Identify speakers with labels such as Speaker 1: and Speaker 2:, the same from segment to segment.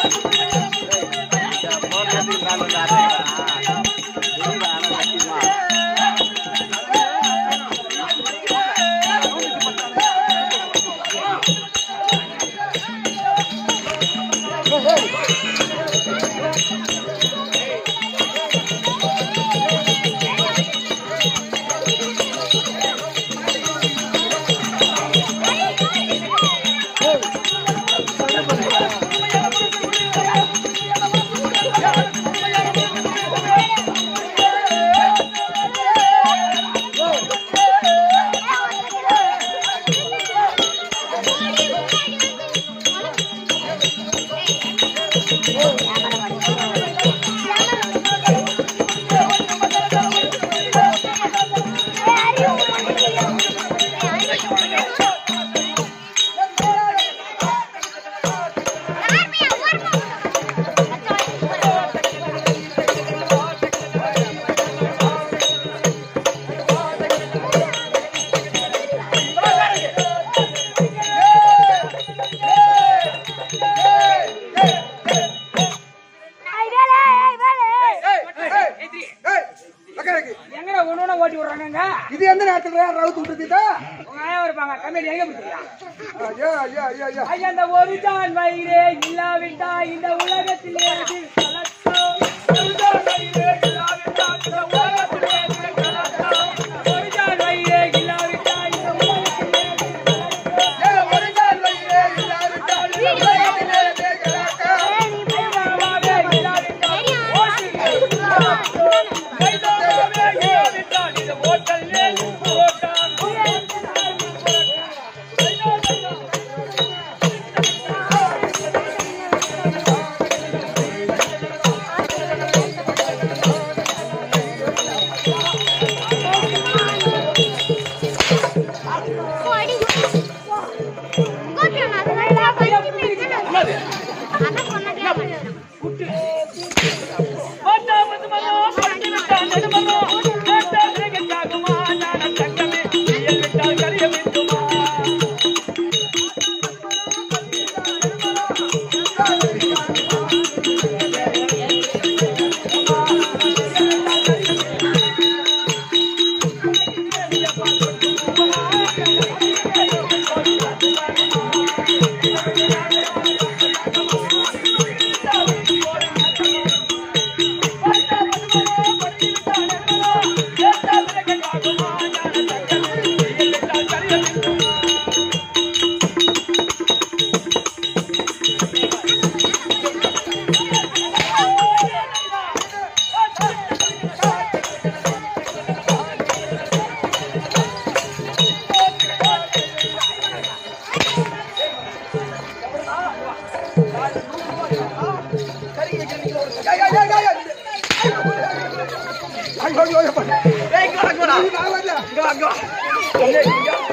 Speaker 1: எங்கடா ஒண்ணு ஓட்டி விடுறாங்க
Speaker 2: இது எந்த நேரத்துல ரவுத்து விட்டுதா
Speaker 1: உங்க ஆயா இருப்பாங்க கம்பெனி எங்க பிடிச்சிருக்கா
Speaker 2: ஐயா ஐயா ஐயா ஐயா
Speaker 1: ஐயா இந்த ஒரு தான் வயிறு இல்லாவிட்டா இந்த உலகத்திலே இது கலக்கம். ஒரு தான் வயிறு இல்லாவிட்டா இந்த உலகத்திலே இது கலக்கம். ஒரு தான் வயிறு இல்லாவிட்டா இந்த உலகத்திலே இது கலக்கம். கைதாகவே இல்லாவிட்டால் கைதாகவே இல்லாவிட்டால் இந்த ஓட்டல்லே ஓட்டம். ஓட்டாமது மனோ பட்டு விட்டால் நெடுமனோ கேட்டால் திகட்டாகுமா ஞான தங்கமே செயல் விட்டால் கரிய வேண்டுமா கேட்டால் திகட்டாகுமா ஞான தங்கமே செயல் விட்டால் கரிய வேண்டுமா
Speaker 2: ஐயா ஐயா ஐயா ஐயா ஐயோ ஐயோ ஐயோ
Speaker 3: ஏய், இங்க வாடா, இங்க வாடா.
Speaker 2: இங்க வாங்க
Speaker 3: இங்க வா, இங்க வா. ஏய், இங்க வா.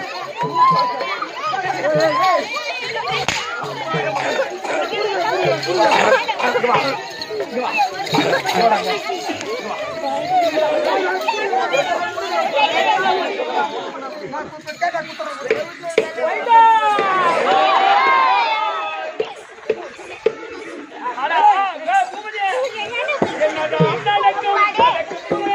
Speaker 1: அடா, ஏ, பூபதி. என்னடா, நடக்கும், நடக்குது.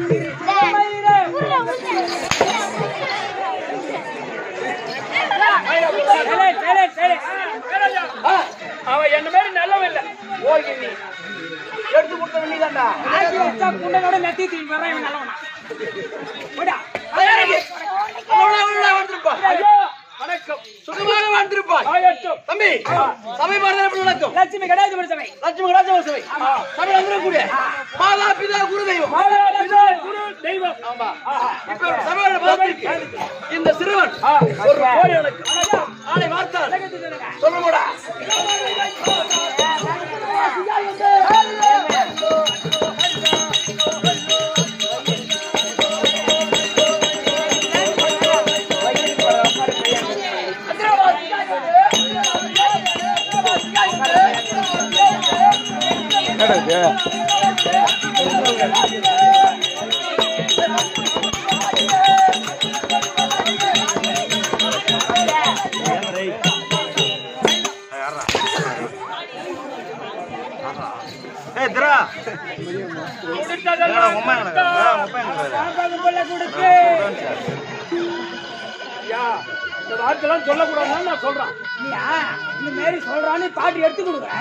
Speaker 1: சரி, சரி, சரி. வேறாஜா, அவன் என்ன மாதிரி நல்லவன் இல்ல
Speaker 3: ஓகே நீ. எடுத்து கொடுத்த வேண்டியதான்டா.
Speaker 1: ஆக்கி வச்சா குண்டனோட நெத்தி தூக்கி வர்றான் இவன் நல்லவனா போடா.
Speaker 3: அழகே. அவ்வளவு அவ்வளவு வந்திருப்பாய்.
Speaker 1: ஐயோ,
Speaker 3: வணக்கம் சுகமாக வந்திருப்பாய்
Speaker 1: ஆயட்டும்.
Speaker 3: தம்பி சபை பாரதம் எப்படி நடக்கும்
Speaker 1: லட்சுமி கடாதி சபை
Speaker 3: லட்சுமி ராஜப சபை சபை வந்துடக்கூடிய மாதா பிதா குரு தெய்வம்
Speaker 1: மாதா, பிதா, குரு, தெய்வம்
Speaker 3: ஆமா இப்ப ஒரு சபையோட பார்த்திருக்கு இந்த சிறுவன்
Speaker 1: ஆ,
Speaker 3: ஒரு கோடி எனக்கு ஆளை வார்த்தார்
Speaker 1: உலகத்துக்கு சொல்லுங்க.
Speaker 3: சொல்லுங்கடா
Speaker 1: கொடுத்ததெல்லாம் பாப்பாக்கு பிள்ளை கொடுத்து
Speaker 3: யா, இந்த வார்த்தைலாம் சொல்லக்கூடாதுன்னு நான் சொல்றேன்
Speaker 1: நீயா இந்த மாரி சொல்றான்னு பாட்டு எடுத்து கொடுக்குறேன்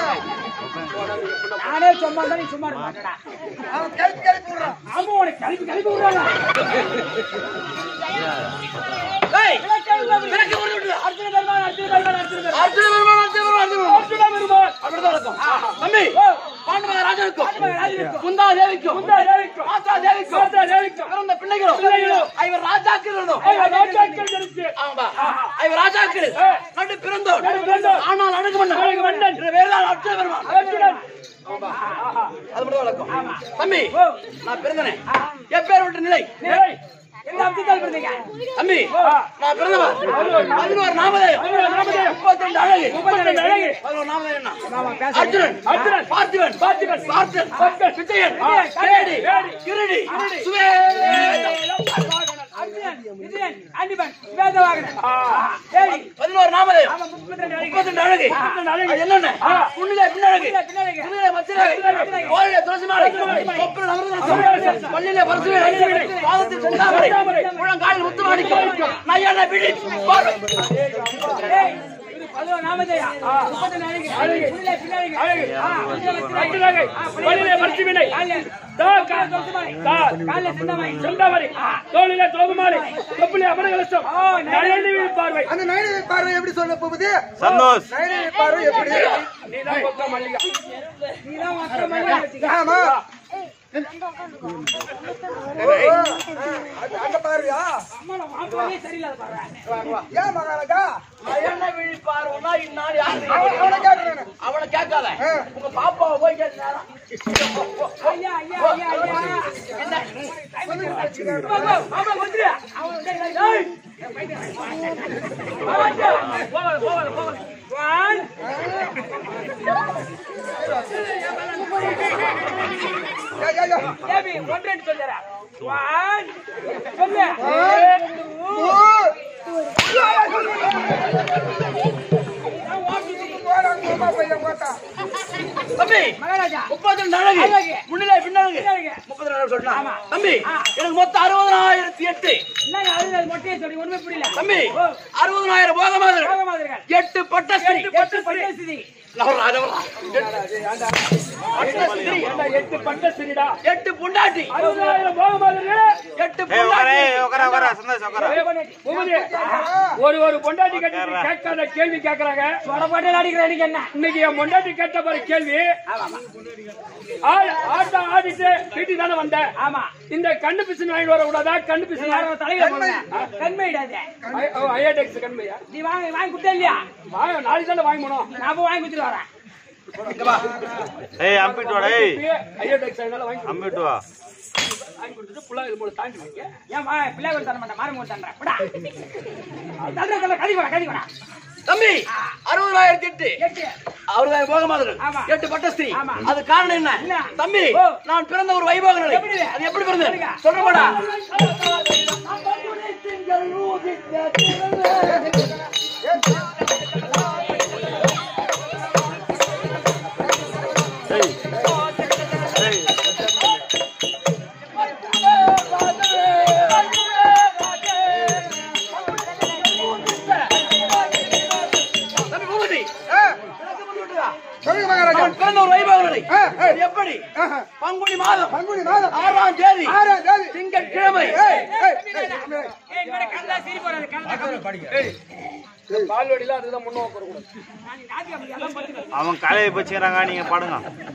Speaker 1: நானே சும்மா தான் நீ சும்மா இருக்க மாட்டேடா
Speaker 2: அவன் கிளப்பி கிளப்பி விடுறான்
Speaker 1: ஆமா உனக்கு கிளப்பி கிளப்பி விடுறாங்க
Speaker 3: ஏய்,
Speaker 1: விளக்கு ஒரு விட்டு. அர்ஜுன பெருமாள், அர்ஜுன பெருமாள், அர்ஜுன பெருமாள்.
Speaker 3: அர்ஜுன பெருமாள், அர்ஜுன பெருமாள், அர்ஜுன பெருமாள்.
Speaker 1: அர்ஜுன பெருமாள்.
Speaker 3: அப்படிதான் இருக்கும். தம்பி பாண்டுமக ராஜனுக்கும்
Speaker 1: பாண்டுமக ராஜனுக்கும்.
Speaker 3: குந்தா தேவிக்கும்
Speaker 1: குந்தா தேவிக்கும்.
Speaker 3: மாதா தேவிக்கும்
Speaker 1: மாதா தேவிக்கும்.
Speaker 3: பிறந்த பிள்ளைகளும்
Speaker 1: பிள்ளைகளும்.
Speaker 3: ஐவர் ராஜாக்கள்
Speaker 1: ஐயா, ராஜாக்கள் ஜனிச்சு.
Speaker 3: ஆமா ஐவர் ராஜாக்கள்
Speaker 1: ஆ.
Speaker 3: நடு பிறந்தோம்
Speaker 1: நடு பிறந்தோர்.
Speaker 3: ஆனால் அணுகு மன்னன்
Speaker 1: அணுகு மன்னன்.
Speaker 3: இந்த வேளாண் அர்ஜுன பெருமாள்
Speaker 1: அர்ஜுனன்.
Speaker 3: அது மட்டும் வழக்கம் தம்பி
Speaker 1: ஓ.
Speaker 3: நான் பிறந்தனேன் எப்பேர் விட்ட நிலை
Speaker 1: நிலை. எந்த அம்சத்தால் பிறந்தீங்க?
Speaker 3: தம்பி
Speaker 1: ஓ.
Speaker 3: நான் பிறந்தவன்
Speaker 1: பதினோரு
Speaker 3: பதினோரு நாமதேயம்
Speaker 1: பதினோரு நாமதேயம்.
Speaker 3: முப்பத்தி அழகு
Speaker 1: முப்பத்திரெண்டு அழகு.
Speaker 3: பதினோரு நாமதேயம் என்ன?
Speaker 1: ஆமா, பேச.
Speaker 3: அர்ஜுனன்
Speaker 1: அர்ஜுனன்.
Speaker 3: பார்த்திபன்
Speaker 1: பார்த்திபன்.
Speaker 3: பார்த்தன்
Speaker 1: பார்த்தன்.
Speaker 3: விஜயன்
Speaker 1: விஜயன்.
Speaker 3: கேடி
Speaker 1: கேடி.
Speaker 3: கிருடி
Speaker 1: கிருடி.
Speaker 3: சுவேதம்
Speaker 1: அர்ஜுனன், விஜயன், ஆண்டிபன், வேதவாகனன். ஏய்,
Speaker 3: பதினோரு நாமதேயம்
Speaker 1: ஆமா, முப்பத்திரெண்டு அழகு.
Speaker 3: முப்பத்தி அழகு
Speaker 1: முப்பத்திரெண்டு அழகு.
Speaker 3: அது என்னென்ன
Speaker 1: ஆ.
Speaker 3: புண்ணிலே பின்னழகு
Speaker 1: பின்னழகு, பின்னழகு.
Speaker 3: புண்ணிலே மத்திரகு
Speaker 1: மத்திரகு.
Speaker 3: கோயிலே துளசி மாலை
Speaker 1: துளசி மாலை.
Speaker 3: கொப்பில்
Speaker 1: அமிர்தரசம்.
Speaker 3: அமிர்தரசம் பள்ளியிலே பரசுவே
Speaker 1: பரசுவே.
Speaker 3: பாதத்தில் செந்தாமரை
Speaker 1: செந்தாமரை.
Speaker 3: முழங்காலில் முத்து மாணிக்கம் நையான பிடி பாடு.
Speaker 1: ஏய், இது பதினோரு நாமதேயம். முப்பத்திரெண்டு அழகு. உள்ளே பின்னழகு. ஆ, உள்ளே வச்சிரகு.
Speaker 4: அழகு.
Speaker 1: ஆ,
Speaker 4: வழியிலே வரிசை வினை.
Speaker 1: காலிலே.
Speaker 4: தா, கா,
Speaker 1: காலிலே தொழுத்து மாலை.
Speaker 4: தா.
Speaker 1: காலிலே செந்தாமரை.
Speaker 4: செந்தாமரை தோளிலே தோகுமாலை தொப்பிலே அமரகலசம்
Speaker 1: ஓ,
Speaker 4: நயனி பார்வை
Speaker 2: அந்த நைனவி பார்வை எப்படி சொல்ல போகுது
Speaker 5: சந்தோஷ்
Speaker 2: நைனவி பார்வை எப்படி
Speaker 4: நீதான் கொத்த மல்லிகா
Speaker 1: நீதான் மொத்த மல்லிகை வச்சுக்க.
Speaker 2: ஆமா ஓ, ஓ, அது அந்த பார்வையா
Speaker 1: அம்மா, நான் உன் பார்வையே சரியில்லாத பார்வை.
Speaker 2: ஏன் மகாராஜா
Speaker 3: நயன விழி பார்வைனா இன்னாடி யாரு?
Speaker 2: அவனை கேட்கிறேன்
Speaker 3: அவனை கேட்காத
Speaker 2: ஆ.
Speaker 3: உங்க பாப்பாவை போய் கேட்டு நேரம்
Speaker 1: ஐயா, ஐயா, ஐயா, ஐயா. பாப்பா, பாப்பா, வந்துரு. அவன் வந்து, டேய். பாப்பா, போகாத, போகாத, போகாத. One.
Speaker 2: யா, யா, யா.
Speaker 1: ஏபி, ஒன்று ரெண்டு சொல்லுறா. One. சொல்லு.
Speaker 2: ஓ,
Speaker 1: நான் ஓட்டுது.
Speaker 2: போடா, கோமா பையன் போட்டா.
Speaker 3: தம்பி
Speaker 1: மகாராஜா
Speaker 3: முப்பத்தி ரெண்டு அழகு
Speaker 1: அழகு.
Speaker 3: முன்னிலை பின்னழகு
Speaker 1: பின்னழகு.
Speaker 3: முப்பத்தி ரெண்டு சொல்லிட்டான்
Speaker 1: ஆமா.
Speaker 3: தம்பி
Speaker 1: ஆ.
Speaker 3: எனக்கு மொத்தம் அறுபதாயிரத்தி எட்டு
Speaker 1: என்னங்க அழுது மொட்டையை சொல்லி ஒண்ணுமே புரியல
Speaker 3: தம்பி
Speaker 1: ஓ,
Speaker 3: அறுபதாயிரம் போக மாதிரி
Speaker 1: போக மாதிரிகள்.
Speaker 3: எட்டு பட்டஸ்திரி
Speaker 1: எட்டு பட்டஸ்திரி.
Speaker 3: நவரா, நவரா. பட்டஸ்திரி.
Speaker 4: ஏண்டா, எட்டு பட்ட சிறிடா
Speaker 3: எட்டு பொண்டாட்டி
Speaker 4: அறுபதாயிரம் போக மாதிரி
Speaker 3: எட்டு
Speaker 5: ஏய் உக்கார
Speaker 3: பொண்டாட்டி
Speaker 5: ஏய் உக்கார உக்கார சந்தோஷ் உக்கார
Speaker 4: பூமதி ஒரு ஒரு பொண்டாட்டி கட்டி கேட்காத கேள்வி கேட்கறாங்க
Speaker 1: சொட போட்டு அடிக்கிற அடிக்க என்ன
Speaker 4: இன்னைக்கு என் பொண்டாட்டி கேட்ட பாரு கேள்வி ஆ- ஆட்டம் ஆடிட்டு வீட்டுக்கு தானே வந்தேன்
Speaker 1: ஆமா
Speaker 4: இந்த கண்ணு பிசின் வாங்கிட்டு வர கூடாதா கண்ணு பிசின்
Speaker 1: யாரோ தலையில போடுங்க கண்மையிடாத
Speaker 4: ஐயாடெக்ஸ் கண்மையா
Speaker 1: நீ வாங்கி வாங்கி கொடுத்தா இல்லையா
Speaker 4: வாங்க நாளைக்கு தானே வாங்கி போனோம்
Speaker 1: நான் போய் வாங்கி கொடுத்துட்டு வரேன்
Speaker 5: ஏய் அம்பிட்டு வாடா ஏய்
Speaker 4: ஐயாடெக்ஸ் அதனால வாங்கி கொடு.
Speaker 5: அம்பிட்டு வா
Speaker 4: வாங்கி கொடுத்துட்டு புள்ளா இது மூணு தாண்டி வாங்க
Speaker 1: ஏன் மா பிள்ளை கூட தர மாட்டேன் மாறி கூட தரேன் விடா தர தர கதி கூட கதி கூட
Speaker 3: தம்பி அறுபதாயிரத்தி எட்டு
Speaker 1: எட்டு
Speaker 3: அறுபதாயிரம் போக மாதிரி
Speaker 1: ஆமா.
Speaker 3: எட்டு பட்டஸ்திரி
Speaker 1: ஆமா.
Speaker 3: அது காரணம் என்ன
Speaker 1: என்ன?
Speaker 3: தம்பி
Speaker 1: ஓ.
Speaker 3: நான் பிறந்த ஒரு வைபோக நிலை
Speaker 1: எப்படி?
Speaker 3: அது எப்படி பிறந்தது
Speaker 1: சொல்லுங்க.
Speaker 3: சொல்ற மாடா
Speaker 5: ஏய் ஏய்
Speaker 3: தம்பி பூபதி
Speaker 2: ஆ,
Speaker 3: எனக்கு முன் விட்டுடா.
Speaker 2: சொல்லுங்க மகாராஜா
Speaker 3: நான் பிறந்த ஒரு வைபோக நிலை
Speaker 2: ஆ, ஆ.
Speaker 3: அது எப்படி
Speaker 2: ஆஹா.
Speaker 3: பங்குனி மாதம்
Speaker 2: பங்குனி மாதம்
Speaker 3: ஆறாம் தேதி
Speaker 2: ஆறாம் தேதி
Speaker 3: திங்கட்கிழமை
Speaker 2: ஏய், ஏய், ஏய், ஏய்.
Speaker 1: ஏய் இவர கல்லா சீரி போறாரு கல்லா
Speaker 4: பால்வடியில அதுதான் முன்ன கூடாது
Speaker 1: நான் நாதி அப்படி எல்லாம் பண்ணுங்க
Speaker 5: அவன் கலையை பச்சுக்கிறாங்க நீங்க பாடுங்க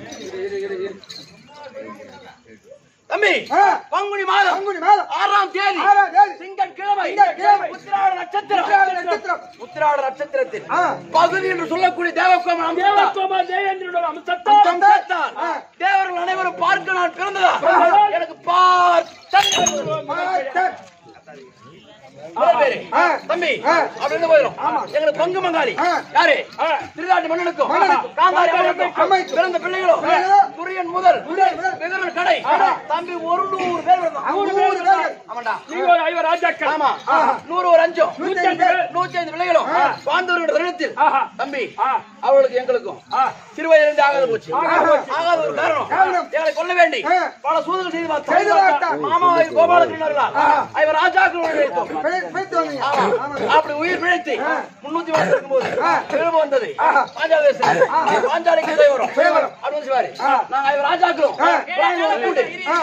Speaker 3: தம்பி
Speaker 2: ஆ,
Speaker 3: பங்குனி மாதம்
Speaker 2: பங்குனி மாதம்
Speaker 3: ஆறாம் தேதி
Speaker 2: ஆறாம் தேதி
Speaker 3: திங்கட்கிழமை
Speaker 2: திங்கட்கிழமை.
Speaker 3: உத்திராட நட்சத்திரம்
Speaker 2: உத்திராட நட்சத்திரம்.
Speaker 3: உத்திராட நட்சத்திரத்தில்
Speaker 2: ஆ.
Speaker 3: பகுதி என்று சொல்லக்கூடிய தேவக்கோம
Speaker 4: தேவக்கோமா தேவேந்திரனோட அம்சத்தால்
Speaker 3: அம்சத்தால்
Speaker 2: ஆ.
Speaker 3: தேவர்கள் அனைவரும் பார்க்க நான் பிறந்ததா
Speaker 2: பிறந்ததா?
Speaker 3: எனக்கு பார்த்தேன்
Speaker 2: பார்த்தேன்.
Speaker 3: பேரு
Speaker 2: ஆ.
Speaker 3: தம்பி
Speaker 2: ஆ.
Speaker 3: அப்படின்னு போயிடும் எங்களுக்கு பங்கு மங்காளி
Speaker 2: ஆ.
Speaker 3: யாரு
Speaker 4: ஆ.
Speaker 3: திருநாட்டு மன்னனுக்கும்
Speaker 2: மன்னனுக்கும்.
Speaker 3: காந்தாரி
Speaker 2: காந்தாரி
Speaker 3: அம்மனுக்கும்
Speaker 2: அம்மைக்கும்.
Speaker 3: பிறந்த பிள்ளைகளும்
Speaker 2: பிள்ளைகளும்.
Speaker 3: துரியன் முதல்
Speaker 2: துரியன் முதல்.
Speaker 3: விகரன் கடை
Speaker 2: ஆ.
Speaker 3: தம்பி ஒரு நூறு பேர் இருந்தான்
Speaker 2: நூறு பேர்கள்.
Speaker 3: ஆமாண்டா
Speaker 4: நீங்க ஒரு ஐவர் ராஜாக்கள்
Speaker 3: ஆமா நூறு ஒரு அஞ்சம்
Speaker 2: நூத்தி ஐந்து பேர்.
Speaker 3: நூத்தி ஐந்து பிள்ளைகளும் பாண்டவர்கள் நேரத்தில்
Speaker 4: ஆஹா.
Speaker 3: தம்பி
Speaker 4: ஆ.
Speaker 3: அவளுக்கு எங்களுக்கும்
Speaker 4: ஆ.
Speaker 3: சிறுவயதிலிருந்து ஆகாத போச்சு
Speaker 4: ஆகாத போச்சு.
Speaker 3: ஆகாத ஒரு காரணம்
Speaker 2: காரணம்.
Speaker 3: எங்களை கொல்ல வேண்டி
Speaker 2: ஆ.
Speaker 3: பல சூதுகள் செய்து
Speaker 2: செய்து
Speaker 3: பார்த்தோம்
Speaker 2: பார்த்தோம்.
Speaker 3: மாமா கோபாலகிருஷ்ணர்களா இவர் ராஜாக்கள் உழைத்தோம்
Speaker 2: பிழை- பிழைத்து வந்தீங்க.
Speaker 3: ஆமா.
Speaker 2: ஆமாங்க.
Speaker 3: அப்படி உயிர் பிழைத்து முன்னூத்தி வருஷம் இருக்கும்போது திரும்ப வந்தது
Speaker 2: ஆஹா.
Speaker 3: பாஞ்சால தேசம் பாஞ்சாலிக்கு தேவரம்
Speaker 2: தேவரம்.
Speaker 3: அப்படின்னு சொல்லுவாரு நாங்க இவர் ராஜாக்களும் பிராமண பூண்டு
Speaker 2: ஆ,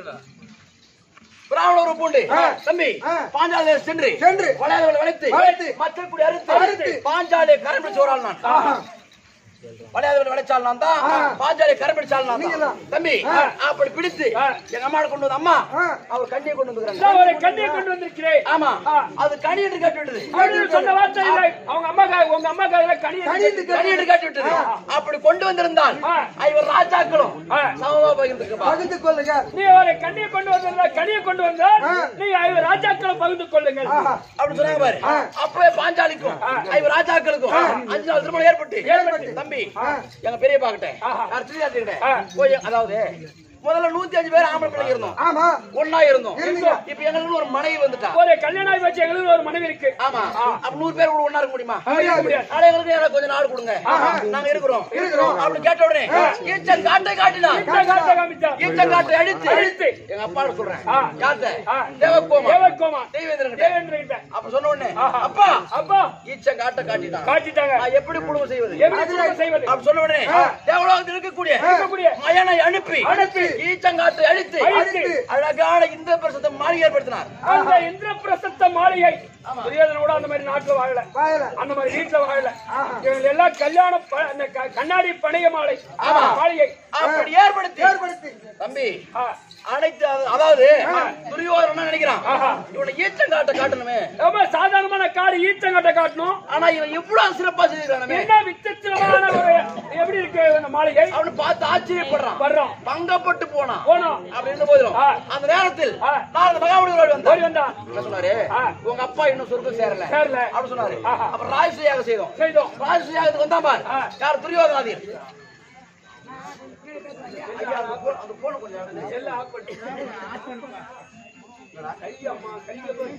Speaker 3: பிராமண ஒரு பூண்டு தம்பி
Speaker 2: ஆ.
Speaker 3: பாஞ்சால தேசம் சென்று
Speaker 2: சென்று
Speaker 3: வளையாதவளை வளைத்து
Speaker 2: வளைத்து.
Speaker 3: மக்கள் கூடி அறுத்து
Speaker 2: அறுத்து.
Speaker 3: பாஞ்சாலியை கரம் பிடிச்சு ஒரு ஆள் நான்
Speaker 2: ஆஹா.
Speaker 3: வளையாதவளை வளைச்சால் நான் தான்
Speaker 2: ஆ.
Speaker 3: பாஞ்சாலியை கரம் பிடிச்சால் நான்
Speaker 2: நீங்க
Speaker 3: தான்
Speaker 2: தான்.
Speaker 3: தம்பி
Speaker 2: ஆ.
Speaker 3: அப்படி பிடித்து
Speaker 4: ஆ.
Speaker 3: எங்க அம்மாவை கொண்டு வந்து அம்மா
Speaker 2: ஆ.
Speaker 3: அவர் கண்ணியை கொண்டு வந்துக்கிறாங்க
Speaker 4: நான் ஒரு கண்ணியை கொண்டு வந்திருக்கிறேன்
Speaker 3: ஆமா
Speaker 4: ஆ.
Speaker 3: அது கனி என்று கேட்டு விட்டது
Speaker 4: அப்படின்னு சொன்ன வார்த்தை இல்லை அவங்க அம்மா கா- உங்க அம்மா காதுல கனி
Speaker 2: கனி
Speaker 4: இருக்கு.
Speaker 2: இருக்கு.
Speaker 3: கனி என்று கேட்டு விட்டது அப்படி கொண்டு வந்திருந்தால்
Speaker 4: ஆ.
Speaker 3: இவர் ராஜாக்களும்
Speaker 4: ஆ.
Speaker 3: சமமா பகிர்ந்துக்கப்பா
Speaker 2: பகிர்ந்து கொள்ளுங்க.
Speaker 4: நீ ஒரு கண்ணியை கொண்டு வந்திருந்தா கனியை கொண்டு வந்தா
Speaker 2: ஆ.
Speaker 4: நீ ஐவர் ராஜாக்களை பகிர்ந்து கொள்ளுங்கள்
Speaker 2: ஆஹா.
Speaker 3: அப்படி சொன்னாங்க பாரு
Speaker 2: ஆ.
Speaker 3: அப்பவே பாஞ்சாலிக்கும் இவர் ராஜாக்களுக்கும் அஞ்சு நாள் திருமணம் ஏற்பட்டு
Speaker 4: ஏற்பட்டு.
Speaker 3: தம்பி
Speaker 2: ஆ.
Speaker 3: எங்க பெரிய பாக்கிட்ட
Speaker 4: ஆஹா.
Speaker 3: யார் திருவிழா
Speaker 4: ஆ.
Speaker 3: போய் அதாவது முதல்ல நூத்தி அஞ்சு பேர் ஆம்பளை பிள்ளைங்க இருந்தோம்
Speaker 2: ஆமா
Speaker 3: ஒன்னா இருந்தோம்
Speaker 2: இருந்தோம்.
Speaker 3: இப்ப எங்களுக்கு ஒரு மனைவி வந்துட்டா
Speaker 4: ஒரு கல்யாணம் ஆகி வச்சு எங்களுக்கு ஒரு மனைவி இருக்கு
Speaker 3: ஆமா அப்ப நூறு பேர் கூட ஒன்னா இருக்க முடியுமா
Speaker 4: இருக்க முடியாது.
Speaker 3: ஆனா எங்களுக்கு யாராவது கொஞ்சம் நாள் கொடுங்க நாங்க இருக்கிறோம்
Speaker 2: இருக்கிறோம்.
Speaker 3: அப்படி கேட்ட உடனே ஈச்சன் காட்டை காட்டினா
Speaker 4: இந்த காட்டை காமிச்சா
Speaker 3: ஈச்சன் காட்டை அடித்து
Speaker 4: அடித்து.
Speaker 3: எங்க அப்பா சொல்றேன்
Speaker 4: ஆ.
Speaker 3: யார்கிட்ட
Speaker 4: ஆ.
Speaker 3: தேவக்கோமா
Speaker 4: தேவக்கோமா
Speaker 3: தெய்வேந்திரன் கிட்ட.
Speaker 4: தேவேந்திரன் கிட்ட.
Speaker 3: அப்ப சொன்ன உடனே
Speaker 4: ஆஹா.
Speaker 3: அப்பா
Speaker 4: அப்பா
Speaker 3: ஈச்சன் காட்டை காட்டிட்டான்
Speaker 4: காட்டிட்டாங்க
Speaker 3: நான் எப்படி குடும்பம் செய்வது
Speaker 4: எப்படி குடும்பம் செய்வது
Speaker 3: அப்படி சொன்ன உடனே தேவலோகத்தில் இருக்கக்கூடிய
Speaker 4: இருக்கக்கூடிய
Speaker 3: மயனை அனுப்பி
Speaker 4: அனுப்பி.
Speaker 3: ஈச்சங்காட்டை அழித்து
Speaker 4: அழித்து.
Speaker 3: அழகான இந்த பிரசத்தை மாளிகை ஏற்படுத்தினார்
Speaker 4: அந்த இந்திர பிரசத்த மாளிகை துரியோதனோட அந்த மாதிரி நாட்டுல வாழல
Speaker 2: வாயல.
Speaker 4: அந்த மாதிரி வீட்டுல வாழல இவங்க எல்லாம் கல்யாண ப- அந்த க- கண்ணாடி பணைய மாலை
Speaker 3: ஆமா.
Speaker 4: மாளிகை
Speaker 3: அப்படி ஏற்படுத்தி
Speaker 2: ஏற்படுத்தி
Speaker 3: தம்பி
Speaker 4: ஆ.
Speaker 3: அனைத்து அத- அதாவது துரியோதனன் என்ன நினைக்கிறான்
Speaker 4: ஆஹா.
Speaker 3: இவனை ஈச்சங்காட்டை காட்டணுமே
Speaker 4: ரொம்ப சாதாரணமான காடு ஈச்சங்கட்டை காட்டணும்
Speaker 3: ஆனா இவன் இவ்வளவு சிறப்பா செய்திருக்கானமே
Speaker 4: என்ன விசித்திரமான ஒரு எப்படி இருக்கு அந்த மாளிகை
Speaker 3: அவனு பார்த்து ஆச்சரியப்படுறான்
Speaker 4: வர்றோம்
Speaker 3: பங்கப்பட்டு போனான்
Speaker 4: போனோம்
Speaker 3: அப்படி இருந்த போதிலும்
Speaker 4: ஆ.
Speaker 3: அந்த நேரத்தில்
Speaker 4: ஆ.
Speaker 3: நாலு மகாமுடிகள்
Speaker 4: ஓடி
Speaker 3: வந்தான்
Speaker 4: வந்தா
Speaker 3: என்ன சொன்னாரு
Speaker 4: ஆ.
Speaker 3: உங்க அப்பா இன்னும் சொர்க்கம் சேரல
Speaker 4: சேரல.
Speaker 3: அப்படி சொன்னாரு
Speaker 4: ஆஹா.
Speaker 3: அப்ப ராஜசூயாக செய்தோம்
Speaker 4: செய்தோம்
Speaker 3: ராஜசூயாகத்துக்கு வந்தான் பார்
Speaker 4: ஆ.
Speaker 3: யார் துரியோதனாதீர் ஐயா, அந்த phone- அந்த phone கொஞ்சம் எடுங்க.
Speaker 4: எல்லாம் ஆஃப் பண்ணி கையம்மா கையை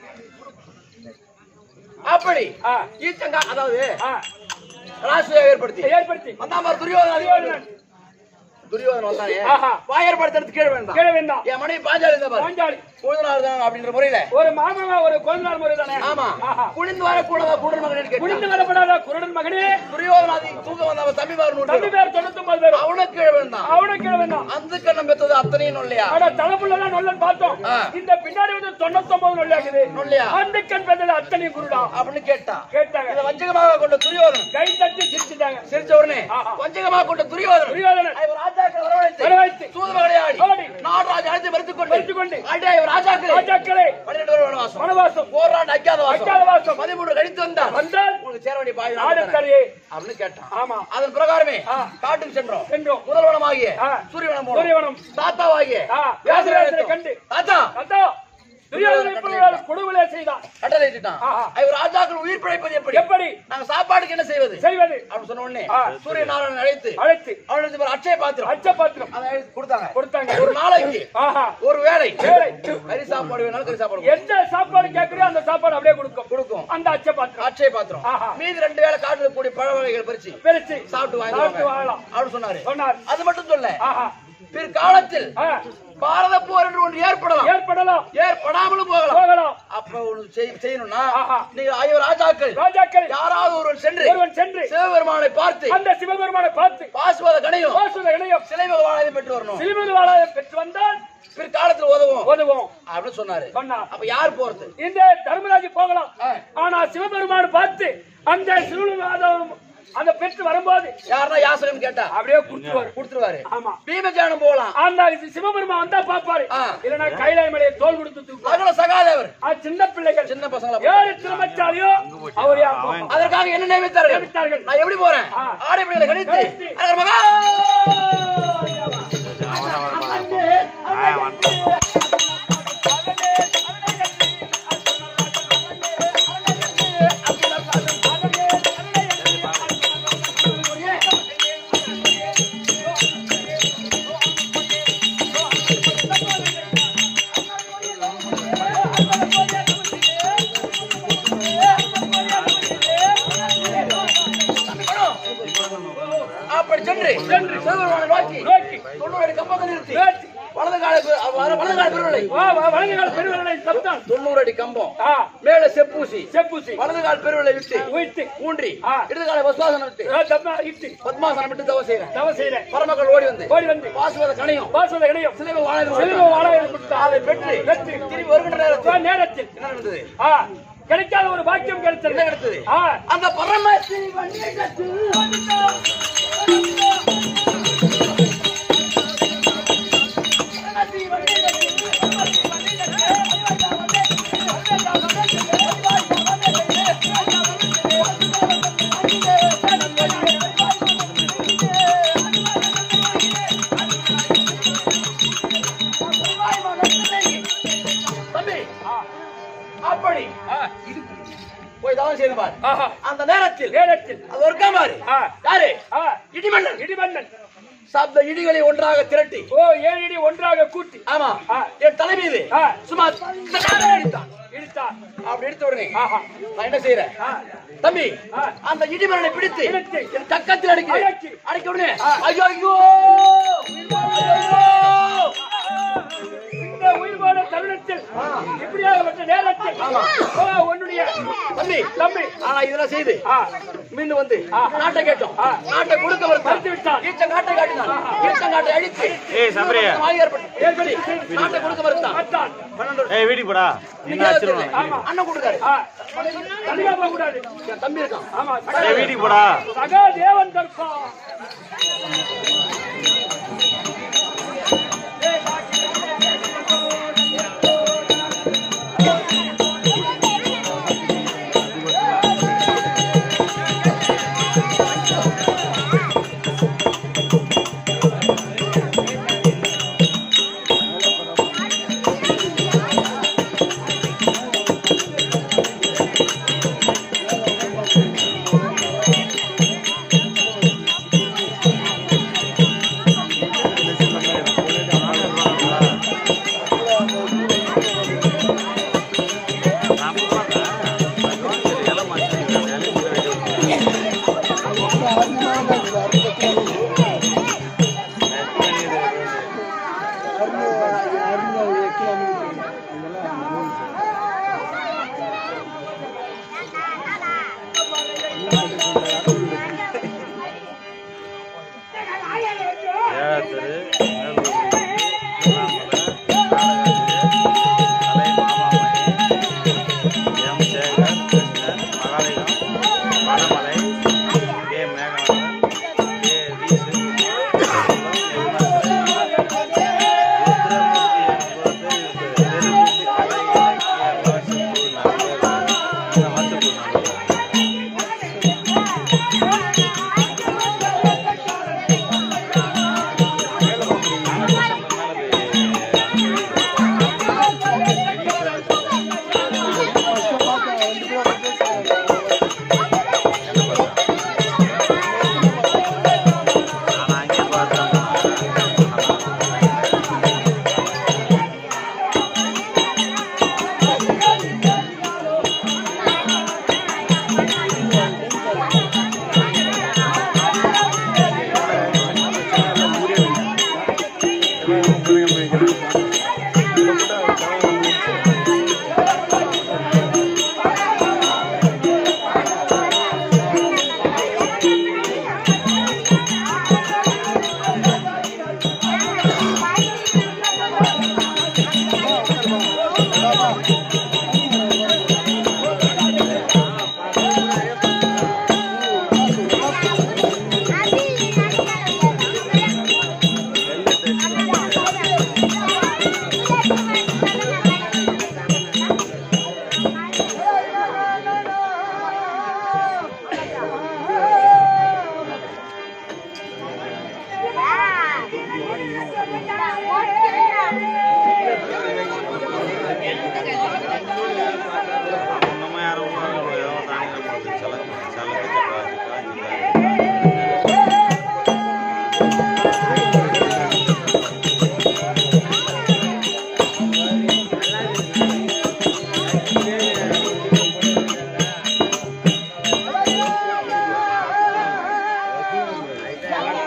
Speaker 3: அப்படி
Speaker 4: ஆ.
Speaker 3: ஈச்சங்கா அதாவது
Speaker 4: ஆ,
Speaker 3: ராஜசூயாக ஏற்படுத்தி
Speaker 4: ஏற்படுத்தி
Speaker 3: வந்தான் பார் துரியோதனாதீர்
Speaker 4: துரியோதனன்.
Speaker 3: துரியோதனன் வந்தானே
Speaker 4: ஆஹா.
Speaker 3: வாயற்படுத்துறது கீழே வேண்டாம்
Speaker 4: கீழே வேண்டாம்
Speaker 3: என் மனைவி பாஞ்சாலி இருந்தா பாரு
Speaker 4: பாஞ்சாலி
Speaker 3: பொழுதுநாள் தான் அப்படின்ற முறையில
Speaker 4: ஒரு மாமாவா ஒரு குழந்தையார் முறை தானே
Speaker 3: ஆமா
Speaker 4: ஆஹா.
Speaker 3: குளிந்து வரக்கூடாதா குடல் மகன்
Speaker 4: குனிந்து
Speaker 3: கேட்டான்
Speaker 4: வரப்படாத குருடன் மகனே
Speaker 3: துரியோதனாதி தூக்க வந்தவன் தம்பி பாரு
Speaker 4: தம்பி பேர் தொண்ணூத்தி ஒன்பது பேர்
Speaker 3: அவனுக்கு கீழே விழுந்தான்
Speaker 4: அவனுக்கு கீழே வேண்டாம்
Speaker 3: அந்த கண்ணம் பெத்தது அத்தனையும் இல்லையா
Speaker 4: ஆனா தலைப்புள்ளதான் நொல்லன் பார்த்தோம்
Speaker 3: ஆ.
Speaker 4: இந்த பின்னாடி வந்து தொண்ணூத்தி ஒன்பது நொல்லியாக்குது
Speaker 3: நொல்லையா?
Speaker 4: அந்த கண் பெண்கள் அத்தனை குருடா
Speaker 3: அப்படின்னு கேட்டான்
Speaker 4: கேட்டாங்க
Speaker 3: இதை வஞ்சகமாக கொண்ட துரியோதனன்
Speaker 4: கை தட்டி சிரிச்சுட்டாங்க
Speaker 3: சிரிச்ச உடனே
Speaker 4: ஆஹா.
Speaker 3: வஞ்சகமாக கொண்ட துரியோதனன்
Speaker 4: துரியோதனன்
Speaker 3: இவர் ராஜாக்கள் வரவழைத்து
Speaker 4: வரவழைத்து
Speaker 3: சூதுமகளை ஆடி
Speaker 4: ஆடி.
Speaker 3: நாடராஜ அழைத்து மறுத்துக் கொண்டு
Speaker 4: மறுத்துக் கொண்டு
Speaker 3: ஆடியா இவர் ராஜாக்கள்
Speaker 4: ராஜாக்களே
Speaker 3: பன்னிரண்டு வருட வனவாசம்
Speaker 4: வனவாசம்
Speaker 3: ஓராண்டு அஜ்ஞாத
Speaker 4: அஜ்ஞாத
Speaker 3: வாசம்
Speaker 4: வாசம்.
Speaker 3: பதிமூணு கழித்து வந்தார்
Speaker 4: வந்தால்
Speaker 3: உங்களுக்கு சேர வேண்டிய பாய்
Speaker 4: ஆடத்தரையே
Speaker 3: அப்படின்னு கேட்டான்
Speaker 4: ஆமா
Speaker 3: அதன் பிரகாரமே
Speaker 4: ஆ.
Speaker 3: காட்டுக்கு சென்றோம்
Speaker 4: சென்றோம்
Speaker 3: முதல்வனமாகிய
Speaker 4: ஆ.
Speaker 3: சூரியவனம் போனோம்.
Speaker 4: சூரியவனம்.
Speaker 3: தாத்தாவாகிய
Speaker 4: ஆ.
Speaker 3: வியாசரை
Speaker 4: வியாசரை
Speaker 3: அழைத்தோம்.
Speaker 4: கண்டு.
Speaker 3: தாத்தா
Speaker 4: கண்டா துரியோதனை இப்பொழுது கொடுவிலே செய்தான்
Speaker 3: கட்டளை இட்டுட்டான்
Speaker 4: ஆஹா.
Speaker 3: இவர் ராஜாக்கள் உயிர் பிழைப்பது எப்படி
Speaker 4: எப்படி
Speaker 3: நாங்க சாப்பாட்டுக்கு என்ன செய்வது
Speaker 4: செய்வது
Speaker 3: அப்படின்னு சொன்ன உடனே
Speaker 4: ஆ.
Speaker 3: சூரிய நாராயணன் அழைத்து
Speaker 4: அழைத்து
Speaker 3: அவனுக்கு ஒரு அட்சய பாத்திரம்
Speaker 4: அச்ச பாத்திரம்
Speaker 3: அதை அழைத்து கொடுத்தாங்க
Speaker 4: கொடுத்தாங்க
Speaker 3: ஒரு நாளைக்கு
Speaker 4: ஆஹா
Speaker 3: ஒரு வேளை
Speaker 4: வேளை.
Speaker 3: கறி சாப்பாடு வேணாலும் கறி சாப்பாடு கொடுக்கும்.
Speaker 4: எந்த சாப்பாடு கேட்கறியோ அந்த சாப்பாடு அப்படியே கொடுக்கும்
Speaker 3: கொடுக்கும்
Speaker 4: அந்த அச்ச பாத்திரம்
Speaker 3: அட்சய பாத்திரம்
Speaker 4: ஆஹா.
Speaker 3: மீதி ரெண்டு வேளை காட்டுல கூடிய பழ வகைகள் பறிச்சு
Speaker 4: பிரிச்சு
Speaker 3: சாப்பிட்டு
Speaker 4: சாப்பிட்டு
Speaker 3: வாங்கிடுவாங்க
Speaker 4: வாழலாம்
Speaker 3: அப்படின்னு சொன்னாரு
Speaker 4: சொன்னார்
Speaker 3: அது மட்டும் சொல்ல
Speaker 4: ஆஹா
Speaker 3: பிற்காலத்தில்
Speaker 4: ஆ,
Speaker 3: பாரத போர் என்று ஒன்று ஏற்படலாம்
Speaker 4: ஏற்படலாம்
Speaker 3: ஏற்படாமலும் போகலாம்
Speaker 4: போகலாம்
Speaker 3: அப்ப ஒண்ணு செய்- செய்யணும்னா
Speaker 4: ஆஹா.
Speaker 3: நீங்க ஐவர் ராஜாக்கள்
Speaker 4: ராஜாக்கள்
Speaker 3: யாராவது ஒருவர் சென்று
Speaker 4: ஒருவன் சென்று
Speaker 3: சிவபெருமானை பார்த்து
Speaker 4: அந்த சிவபெருமானை பார்த்து
Speaker 3: பாசுவத கணையும்
Speaker 4: பாசுத இணையம்
Speaker 3: சிலை பகவானை பெற்று வரணும்
Speaker 4: சிறுமிருவாளாய பெற்று வந்தால்
Speaker 3: பிற்காலத்தில் உதவும்
Speaker 4: உதவும்
Speaker 3: அப்படின்னு சொன்னாரு
Speaker 4: சொன்னார்
Speaker 3: அப்ப யார் போறது
Speaker 4: இந்த தர்மராஜ் போகலாம்
Speaker 3: ஆ.
Speaker 4: ஆனா சிவபெருமான் பார்த்து அந்த சிறுமிருவாதம் அந்த பெற்று வரும்போது
Speaker 3: யாருன்னா யாசகம் கேட்டா
Speaker 4: அப்படியே கொடுத்துருவாரு
Speaker 3: கொடுத்துருவாரு
Speaker 4: ஆமா
Speaker 3: பீமஜானம் போகலாம்
Speaker 4: அந்த சிவபெருமான் வந்தா பாப்பாரு
Speaker 3: ஆ.
Speaker 4: இல்லனா கைலாய மலையை தோல் கொடுத்து தூக்குவாரு
Speaker 3: மகள சகாதேவர்
Speaker 4: அது சின்ன பிள்ளைகள்
Speaker 3: சின்ன பசங்கள
Speaker 4: ஏழு திருமச்சாலியோ அவரே அப்பா.
Speaker 3: அதற்காக என்ன நியமித்தார்கள்
Speaker 4: நியமித்தார்கள்.
Speaker 3: நான் எப்படி போறேன்
Speaker 4: ஆ.
Speaker 3: ஆடைப்படைகளை கணித்து
Speaker 4: கணித்து.
Speaker 3: அழகர் மகா
Speaker 5: ஆ, வந்துட்டேன்.
Speaker 4: ஆ
Speaker 3: அப்படி சென்று
Speaker 4: சென்று
Speaker 3: சிவபெருமானை நோக்கி
Speaker 4: நோக்கி
Speaker 3: தொண்ணூறு அடி கம்பத்தை நிறுத்தி
Speaker 4: நோக்கி
Speaker 3: வலது கால வலது கால பெருவிலை
Speaker 4: வா வா வழங்குகள் பெருவர்களை சப்தான்
Speaker 3: தொண்ணூறு அடி கம்பம்
Speaker 4: ஆ
Speaker 3: மேல செப்பூசி
Speaker 4: செப்புசி
Speaker 3: வலது கால் பெருவிலை விட்டு
Speaker 4: உயிர்த்து
Speaker 3: ஊன்றி
Speaker 4: ஆ.
Speaker 3: இடது காலை வசுவாசனம் விட்டு
Speaker 4: ஆ, தப்பா இட்டு
Speaker 3: பத்மாசனம் விட்டு தவ செய்யறேன்
Speaker 4: தவ செய்யறேன்
Speaker 3: பரமக்கள் ஓடி வந்து
Speaker 4: ஓடி வந்து
Speaker 3: பாசுவத கணையும்
Speaker 4: பாசத கிடையும்
Speaker 3: சிலைவ வாழை
Speaker 4: செல்வ வாழை கொடுத்தா
Speaker 3: அதை பெற்று
Speaker 4: பெற்று
Speaker 3: திரும்பி வருகின்ற நேரத்தில்
Speaker 4: ஆ, நேரத்தில்
Speaker 3: என்ன நடந்தது
Speaker 4: ஆ கிடைக்காத ஒரு பாக்கியம்
Speaker 3: என்ன
Speaker 4: கிடைத்தது
Speaker 3: கிடைத்தது
Speaker 4: ஆ
Speaker 3: அந்த பரமத்தி வண்டியத்தில் தம்பி
Speaker 4: ஆ,
Speaker 3: அப்படி
Speaker 4: ஆ,
Speaker 3: போய் தவம் செய்து பார்
Speaker 4: ஆஹா
Speaker 3: அந்த நேரத்தில்
Speaker 4: நேரத்தில்
Speaker 3: அது ஒரு காமாறு
Speaker 4: ஆ
Speaker 3: யாரு
Speaker 4: ஆ
Speaker 3: இடிமன்னன்
Speaker 4: இடிமன்னன்
Speaker 3: சப்த இடிகளை ஒன்றாக திரட்டி
Speaker 4: ஓ ஏழு இடி ஒன்றாக கூட்டி
Speaker 3: ஆமா
Speaker 4: ஆ.
Speaker 3: என் தலை மீது
Speaker 4: ஆ.
Speaker 3: சும்மா தட்டாரே அடித்தான்
Speaker 4: இடித்தார்
Speaker 3: அப்படி எடுத்த உடனே
Speaker 4: ஆஹா
Speaker 3: நான் என்ன செய்யறேன்
Speaker 4: ஆ
Speaker 3: தம்பி
Speaker 4: ஆ.
Speaker 3: அந்த இடிமரனை பிடித்து
Speaker 4: பிடித்து.
Speaker 3: என் கக்கத்தில் அடிக்கிறேன்
Speaker 4: அடக்கி.
Speaker 3: அடிக்க உடனே
Speaker 4: ஆ.
Speaker 3: ஐயோ ஐயோ ஐயோ!
Speaker 4: இந்த உயிர் போன தருணத்தில் இப்படியாகப்பட்ட நேரத்தில் ஓ, உன்னுடைய
Speaker 3: தம்பி
Speaker 4: தம்பி
Speaker 3: ஆனா இதெல்லாம் செய்து
Speaker 4: ஆ
Speaker 3: மீண்டும் வந்து
Speaker 4: ஆ.
Speaker 3: நாட்டை கேட்டோம்
Speaker 4: ஆ.
Speaker 3: நாட்டை கொடுக்க
Speaker 4: மறுத்து
Speaker 3: வருத்தான்
Speaker 4: விட்டான்.
Speaker 3: ஈச்ச நாட்டை காட்டினான் ஈச்ச நாட்டை அழித்து
Speaker 5: ஏய், சபரியா.
Speaker 3: வாங்கி ஏற்பட்டு
Speaker 4: ஏற்படி
Speaker 3: நாட்டை கொடுக்க வருத்தான்
Speaker 4: பார்த்தான்
Speaker 5: ஏய் வீட்டுக்கு போடா என்ன ஆச்சிருவான்
Speaker 4: ஆமா.
Speaker 3: அண்ணன் கொடுக்காரு
Speaker 4: ஆ தனியா போக கூடாது
Speaker 3: என் தம்பி இருக்கான்
Speaker 4: ஆமா
Speaker 5: ஏய் வீட்டுக்கு போடா
Speaker 4: சகா தேவன் தர்ப்பா
Speaker 5: ஏழாத்தரு கலை மாமாமணி M Sekar Krishnan Mahalingam Vanamalai K Meghanathan K வீசு ருத்ரமூர்த்தி தெருமூர்த்தி கலை இலக்கிய வாசிப்பு நல்லது இந்த வாசிப்பு நல்லது நான் அங்கே பார்த்தேன் நம்ம யாரும் தாங்க போகுது சலக்கு சலக்கு சப்பாத்தி காஞ்சி
Speaker 6: ஆ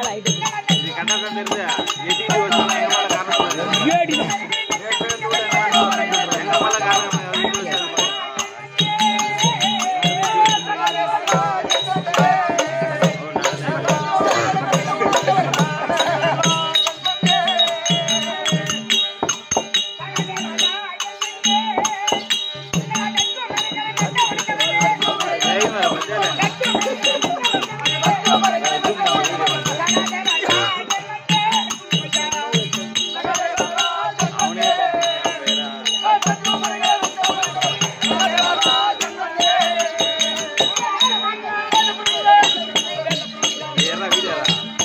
Speaker 5: இது கண்ணா தான் தெரியுது எட்டிட்டு வச்சாலும் எங்க மேல காரணம் கிடையாது.
Speaker 1: ஏடிதான்
Speaker 5: எங்க மேல காரணம் கிடையாது. எட்டிட்டு வச்சாலும் டைம் பத்தியா அவனே பேரா ஏறா வீடியோடா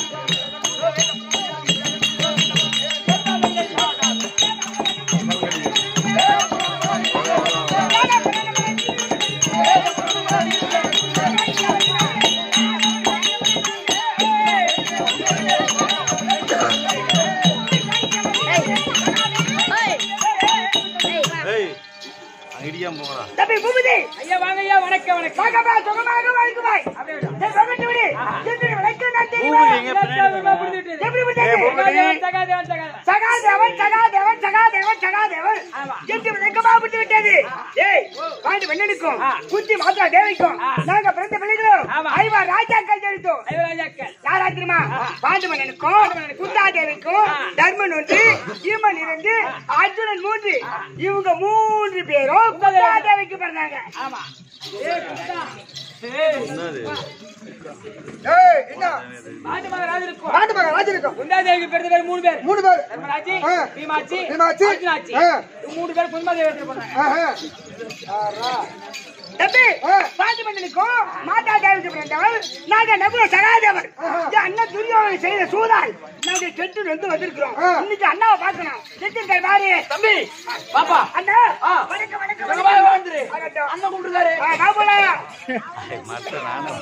Speaker 5: ஏய் அங்க இடிக்காம போங்கடா
Speaker 2: தம்பி பூபதி
Speaker 1: ஐயா வாங்க ஐயா வணக்கம் வணக்கம்
Speaker 2: வாங்கப்பா சுகமாக வாழ்க்குவாய்
Speaker 1: அப்படியே விடு.
Speaker 2: சரி, சொல்லிட்டு விடு. சென்று விளக்கு நான் தெரியுமா?
Speaker 5: பூபதி எங்க பின்னாடி
Speaker 1: இல்லாம புடிச்சு விட்டது.
Speaker 2: எப்படி விட்டது?
Speaker 5: ஏய், பூபதி.
Speaker 1: சகாதேவன், சகாதேவன், சகாதேவன்.
Speaker 2: சகாதேவன் சகாதேவன் சகாதேவன் சகாதேவன்
Speaker 1: ஆமா.
Speaker 2: சென்று விளக்கமா விட்டு விட்டது ஏய் பாண்டு வெண்ணனுக்கும்
Speaker 1: ஆ.
Speaker 2: குச்சி மாத்தா தேவிக்கும்
Speaker 1: ஆ.
Speaker 2: நாங்க பிறந்த பிள்ளைகளும்
Speaker 1: ஆமா.
Speaker 2: ஐவா ராஜாக்கள் தெரிவித்தோம்
Speaker 1: ஐவராஜாக்கள்.
Speaker 2: யாரா தெரியுமா பாண்டு மன்னனுக்கும் குந்தா தேவிக்கும்
Speaker 1: ஆ.
Speaker 2: தர்மன் ஒன்று ஈமன் இரண்டு அர்ஜுனன் மூன்று இவங்க மூன்று பேரும் குந்தா தேவிக்கு பிறந்தாங்க
Speaker 1: ஆமா. ஏய், குந்தா. ஏய்,
Speaker 5: என்னது
Speaker 2: ஏய் என்ன
Speaker 1: பாண்டு மகாராஜனுக்கும்
Speaker 2: பாண்டு மகன் ராஜனுக்கும்
Speaker 1: குந்தாதேவிக்கு பிறந்த பேர் மூணு பேர்
Speaker 2: மூணு பேர்
Speaker 1: தர்மராஜி
Speaker 2: ஆ.
Speaker 1: பீமாச்சி
Speaker 2: பீமாச்சி.
Speaker 1: அர்ஜுனாச்சி
Speaker 2: ஆ.
Speaker 1: இவங்க மூணு பேர் குந்தாதேவி எடுத்துட்டு போனாங்க
Speaker 2: ஆஹா. ஆறா. தம்பி பாண்டு மன்னனுக்கும் மாதா தேவிக்கு பிறந்தவர் நாங்க நகுல சகாதேவர் இந்த அண்ணன் துரியோதனை செய்த சூதால் நாங்க செட்டு வந்து வந்திருக்கிறோம் இன்னைக்கு அண்ணாவை பார்க்கணும் செட்டு வாரி
Speaker 1: தம்பி பாப்பா
Speaker 2: அண்ணா
Speaker 1: ஆ.
Speaker 2: வணக்கம் வணக்கம்
Speaker 1: சுகமா
Speaker 2: வணக்கம்
Speaker 1: வாழ்ந்துரு.
Speaker 2: வணக்கம்.
Speaker 1: அண்ணன் கூப்பிட்டுருக்காரு
Speaker 2: ஆ, வா போலாம்.
Speaker 5: மற்ற நானும்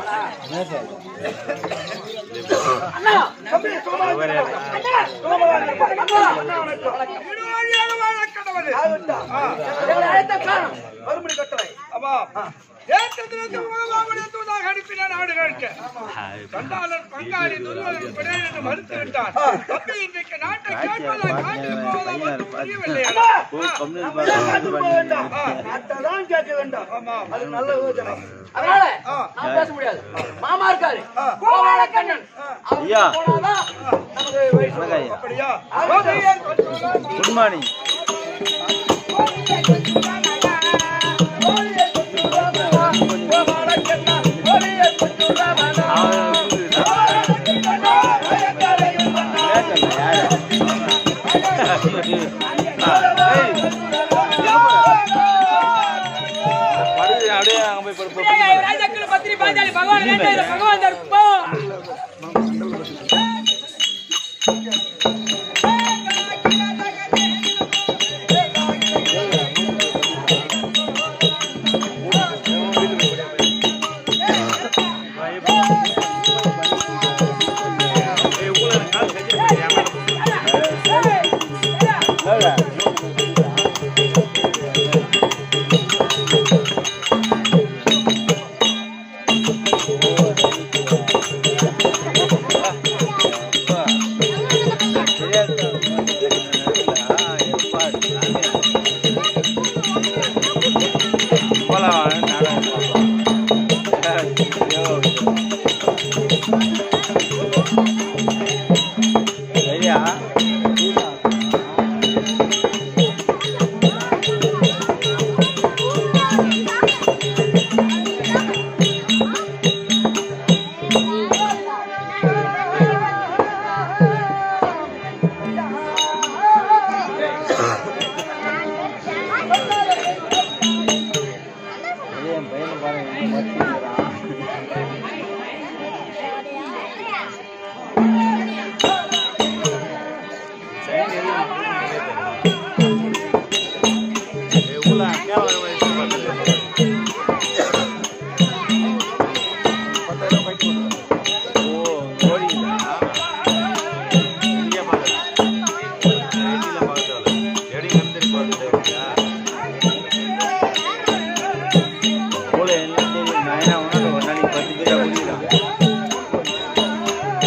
Speaker 1: அண்ணா
Speaker 2: தம்பி, சுகமா
Speaker 5: ஒரே
Speaker 2: இருக்க. அண்ணா, சுகமா இருக்க. அண்ணா, அண்ணா, வணக்கம்.
Speaker 1: எங்களை அழைத்த காரணம்
Speaker 3: கண்டாளன் பங்காளி துருவன் பிழை என்று மறுத்து விட்டார் தம்பி இன்றைக்கு நாட்டை கேட்பதா காட்டுக்கு போவதா ஒன்றும் புரியவில்லையா
Speaker 2: நாட்டெல்லாம் கேட்க வேண்டாம் அது நல்ல யோசனை
Speaker 1: அதனால நான் பேச முடியாது மாமா இருக்காரு கோவால கண்ணன்
Speaker 5: ஐயா.
Speaker 1: அவர் போனாதான் நமக்கு வயசு
Speaker 5: வணக்கம் ஐயா
Speaker 3: அப்படியா
Speaker 5: குட் மார்னிங் அப்படியே அங்க போய் படுப்போம்
Speaker 1: ராஜாக்கள் பத்திரி பாஞ்சாலி பகவான் வேண்டாம் பகவான் தர்ப்பம் சரியா என் பையனை பாருங்க போல என்ன தெரியும் நான் என்ன உனக்கு ஒரு நாளைக்கு பத்து பேரா குடிக்கிறான்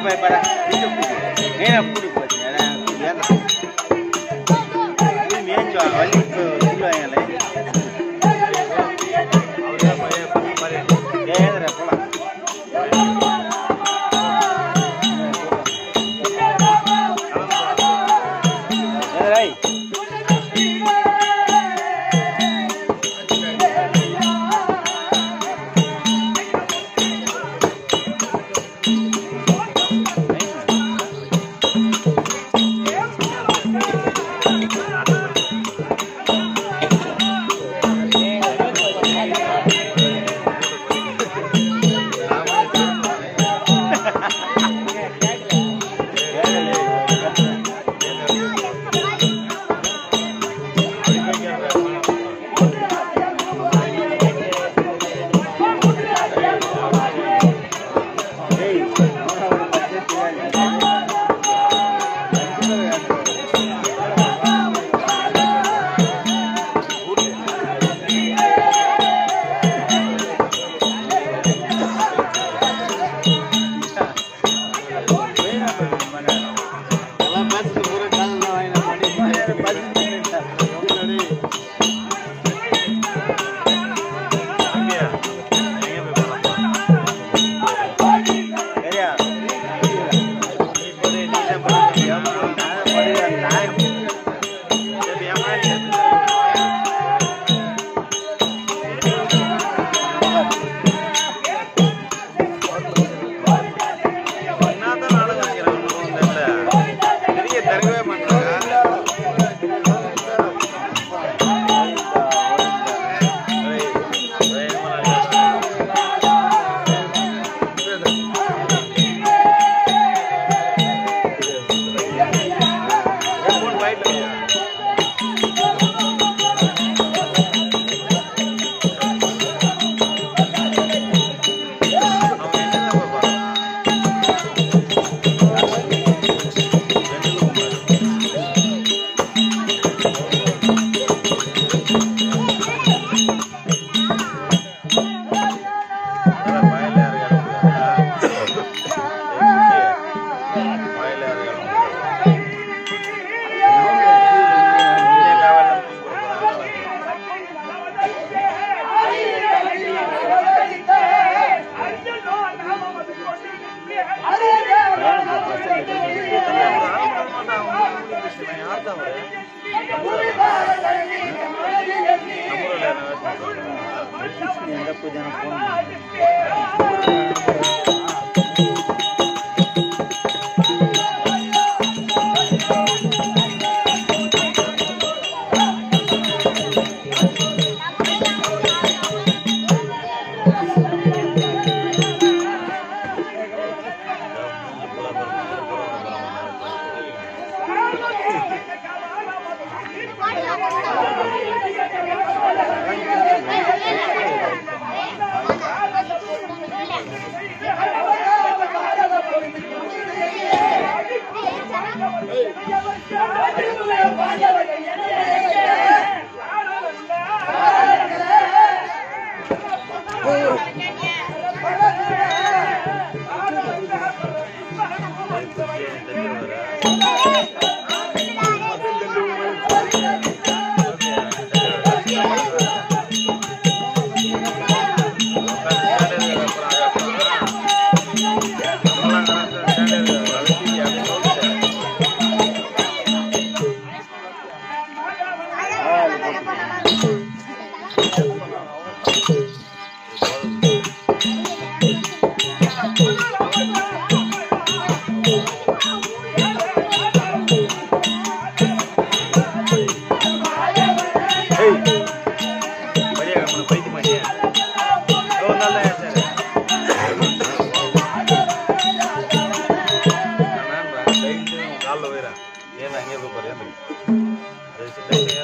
Speaker 5: பயப்பட நேரா கூடி போச்சு மேய்ச்சா வலி சொல்லுவாங்களே ஏதுரா போலாம் ஏதுராய் தரவே மாட்டாங்க எந்த பூஜை போகணும் பைத்தி மாட்டியா நல்லா சார் காலில் போயிடா ஏன் அங்கே போய் பாரு